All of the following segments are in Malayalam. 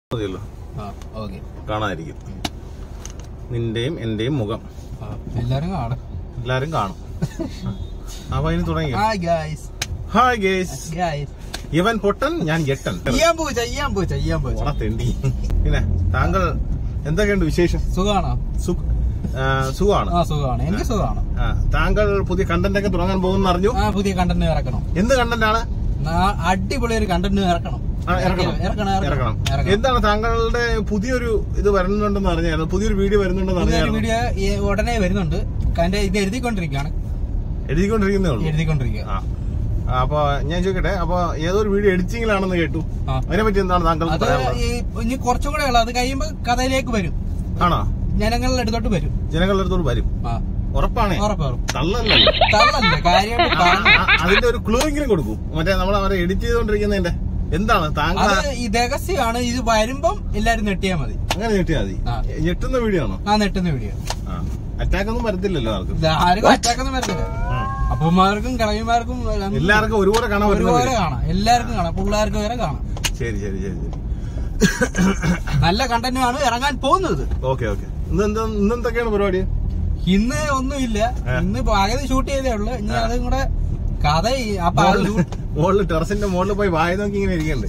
മതിയല്ലോ ആ ഓക്കെ കാണാതിരിക്കും നിന്റെയും എന്റെയും മുഖം എല്ലാരും കാണും എല്ലാരും കാണും അപ്പൊ അതിന് തുടങ്ങി hi guys hi guys guys ഇവൻ പൊട്ടൻ ഞാൻ ഗെട്ടൻ ചെയ്യാൻ പോച്ച ചെയ്യാൻ പോച്ച ചെയ്യാൻ പോച്ച ഓണ തെണ്ടി പിന്നെ താങ്കൾ എന്തൊക്കെയുണ്ട് വിശേഷം സുഖാണോ സു- ആ, സുഖമാണ് ആ സുഖമാണ് എനിക്ക് സുഖമാണ് ആ, താങ്കൾ പുതിയ കണ്ടന്റ് ഒക്കെ തുടങ്ങാൻ പോകുന്ന അറിഞ്ഞു ആ പുതിയ കണ്ടന്റ് ഇറക്കണം എന്ത് കണ്ടന്റ് ആണ് നാ- അടിപൊളി ഒരു കണ്ടന്റ് ഇറക്കണം ആ, ഇറക്കണം ഇറക്കണം ഇറക്കണം ഇറക്കണം എന്താണ് താങ്കളുടെ പുതിയൊരു ഇത് വരുന്നുണ്ടെന്ന് അറിഞ്ഞായിരുന്നു പുതിയൊരു വീഡിയോ വരുന്നുണ്ടെന്ന് പുതിയൊരു അറിഞ്ഞായിരുന്നു വീഡിയോ ഈ ഉടനെ വരുന്നുണ്ട് അതിന്റെ ഇത് എഴുതിക്കൊണ്ടിരിക്കുകയാണ് എഴുതിക്കൊണ്ടിരിക്കുന്നേ ഉള്ളൂ എഴുതിക്കൊണ്ടിരിക്കുക ആ അപ്പൊ ഞാൻ ചോദിക്കട്ടെ അപ്പൊ ഏതൊരു വീഡിയോ എഡിറ്റിംഗിലാണെന്ന് കേട്ടു ആ. അതിനെ പറ്റി എന്താണ് താങ്കൾ അത് പറയാനുള്ളത് ഈ ഇനി കുറച്ചും കൂടെ ഉള്ളത് അത് കഴിയുമ്പോ കഥയിലേക്ക് വരും ആണോ ജനങ്ങളുടെ അടുത്തോട്ട് വരും ജനങ്ങളുടെ അടുത്തോട് വരും ആ ഉറപ്പാണേ ഉറപ്പ് ഉറപ്പ് തള്ളല്ലോ തള്ളല്ലേ കാര്യമായിട്ട് പറഞ്ഞു അതിന്റെ ഒരു ക്ലൂ എങ്കിലും കൊടുക്കും മറ്റേ നമ്മൾ അവരെ എഡിറ്റ് ചെയ്തോണ്ടിരിക്കുന്നതിന്റെ എന്താണ് താങ്കൾ അത് ഈ രഹസ്യമാണ് ഇത് വരുമ്പം എല്ലാരും നെട്ടിയാ മതി അങ്ങനെ ഞെട്ടിയാ മതി ആ. ഞെട്ടുന്ന വീഡിയോ ആണോ ആ നെട്ടുന്ന വീഡിയോ അറ്റാക്ക് ഒന്നും വരത്തില്ലല്ലോ ആർക്കും ഇത് ആരും അറ്റാക്കൊന്നും വരത്തില്ല അപ്പന്മാർക്കും കിളവിമാർക്കും എല്ലാം എല്ലാവർക്കും ഒരുപോലെ കാണാൻ പറ്റുന്ന ഒരുപോലെ video. കാണാം എല്ലാവർക്കും കാണാം പിള്ളേർക്ക് വരെ കാണാം ശരി ശരി ശരി ശരി നല്ല കണ്ടന്റുമാണ് ഇറങ്ങാൻ പോകുന്നത് ഓക്കെ ഓക്കെ ഇന്ന് എന്താ ഇന്ന് എന്തൊക്കെയാണ് പരിപാടി ഇന്ന് ഒന്നുമില്ല ഏ. ഇന്ന് പകുതി ഷൂട്ട് ചെയ്തേ ഉള്ളു ഇനി അതും കൂടെ കഥ ഈ- അപ്പൊ അത് മുകളില് shoot- മുകളില് ടെറസിന്റെ മുകളിൽ പോയി വായ നോക്കി ഇങ്ങനെ ഇരിക്കണ്ടേ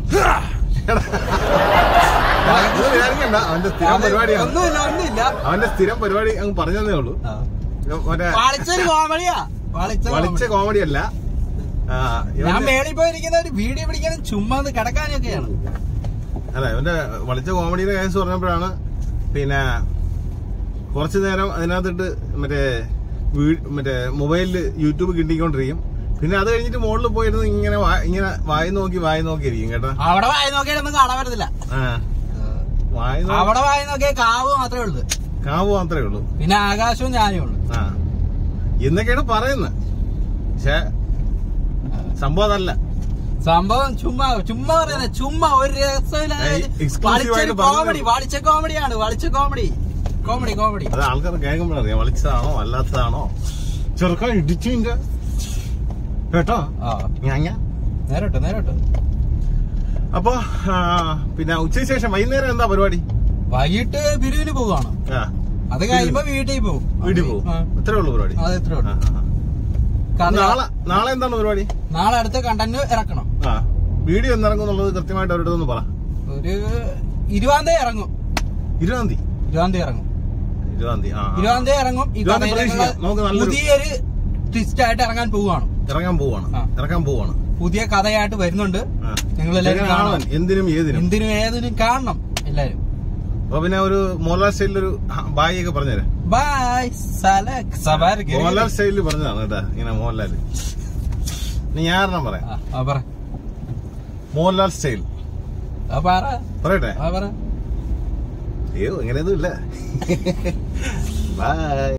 അത് വിചാരിക്കണ്ട അവന്റെ സ്ഥിരം അത് പരിപാടിയാണ് ഒന്നുമില്ല ഒന്നുമില്ല അവന്റെ സ്ഥിരം പരിപാടി അങ്ങ് പറഞ്ഞതേ ഉള്ളൂ മറ്റേ വളിച്ചൊരു കോമഡിയാ വളിച്ച വളിച്ച comedy. കോമഡി അല്ല ആ, ഞാൻ ഇവന്റെ- മേളിൽ പോയിരിക്കുന്ന ഒരു വീഡിയോ പിടിക്കാനും ചുമ്മാ ഒന്ന് കിടക്കാനൊക്കെയാണ് അല്ല ഇവന്റെ വളിച്ച കോമഡിയുടെ കേസ് പറഞ്ഞപ്പോഴാണ് പിന്നെ കുറച്ചു നേരം അതിനകത്തിട്ട് മറ്റേ വീ- മറ്റേ മൊബൈലില് യൂട്യൂബ് കിട്ടിക്കൊണ്ടിരിക്കും പിന്നെ അത് കഴിഞ്ഞിട്ട് മുകളിൽ പോയിരുന്ന് ഇങ്ങനെ വാ- ഇങ്ങനെ വായി നോക്കി വായി നോക്കി ഇരിക്കും കേട്ടോ അവിടെ വായി നോക്കിയാലൊന്നും കാണാൻ പറ്റത്തില്ല ആ വായി നോ- അവിടെ വായി നോക്കിയാൽ കാവ് മാത്രമേ ഉള്ളൂ കാവ് മാത്രമേ ഉള്ളൂ പിന്നെ ആകാശവും ഞാനേ ഉള്ളൂ ആ എന്നൊക്കെയാണ് പറയുന്നത് പക്ഷെ സംഭവം അതല്ല സംഭവം ചുമ്മാ ചുമ്മാ പറയുന്നത് ചുമ്മാ ഒരു രസമില്ലാതെ ഏയ്, exclusive വളിച്ചൊരു ആയിട്ട് പറഞ്ഞത്. കോമഡി വളിച്ച കോമഡിയാണ് വളിച്ച കോമഡി കോമഡി കോമഡി അത് ആൾക്കാർ കേൾക്കുമ്പോഴറിയാം വളിച്ചതാണോ അല്ലാത്തതാണോ ചെറുക്കാൻ ഇടിച്ചിന്റെ കേട്ടോ ആ ഞാൻ നേരോട്ട് നേരോട്ട് അപ്പൊ ആ, പിന്നെ ഉച്ചയ്ക്ക് ശേഷം വൈകുന്നേരം എന്താ പരിപാടി വൈകിട്ട് ബിരുവിന് പോവാണ് ആ അത് കഴിയുമ്പോ വീട്ടിൽ പോകും വീട്ടിൽ പോകും ആ. ഇത്രേ ഉള്ളൂ പരിപാടി അത് എത്ര ആ, ആ, ആ. നാളെ നാളെ എന്താണ് പരിപാടി നാളെ അടുത്ത കണ്ടന്റ് ഇറക്കണം ആ വീഡിയോ എന്നിറങ്ങും എന്നുള്ളത് കൃത്യമായിട്ട് അവരുടെ ഒന്ന് പറ ഒരു ഇരുപതാം തീയതി ഇറങ്ങും ഇരുപതാം തീയതി ഇരുപതാം തീയതി ഇറങ്ങും ഇരുപതാം തീയതി ആ ആ. ഇരുപതാം തീയതി ഇറങ്ങും ഈ ഇരുപതാം തീയതി കഥയിലേക്കുള്ള പ്രതീക്ഷിക്കാം. നമുക്ക് നല്ലൊരു- പുതിയൊരു ട്വിസ്റ്റ് ആയിട്ട് ഇറങ്ങാൻ പോവുകയാണ് ഇറങ്ങാൻ പോവാണ് ആ. ഇറങ്ങാൻ പോവാണ് പുതിയ കഥയായിട്ട് വരുന്നുണ്ട് ആ. നിങ്ങൾ എല്ലാവരും ഇങ്ങനെ കാണണം കാണാൻ എന്തിനും ഏതിനും എന്തിനും ഏതിനും കാണണം എല്ലാരും അപ്പൊ പിന്നെ ഒരു മോഹൻലാൽ സ്റ്റൈലിൽ ഒരു ബായി ഒക്കെ പറഞ്ഞുതരാം ബൈ സലക് സബാർക്ക് മോഹൻലാൽ സ്റ്റൈലിൽ പറഞ്ഞതാണ് കേട്ടാ ഇങ്ങനെ മോഹൻലാൽ ഇനി ഞാൻ ഒരെണ്ണം പറയാം ആ പറ മോഹൻലാൽ സ്റ്റൈൽ ആ പറ പറയട്ടെ ആ പറ അയ്യോ ഇങ്ങനെയൊന്നും ഇല്ല ബൈ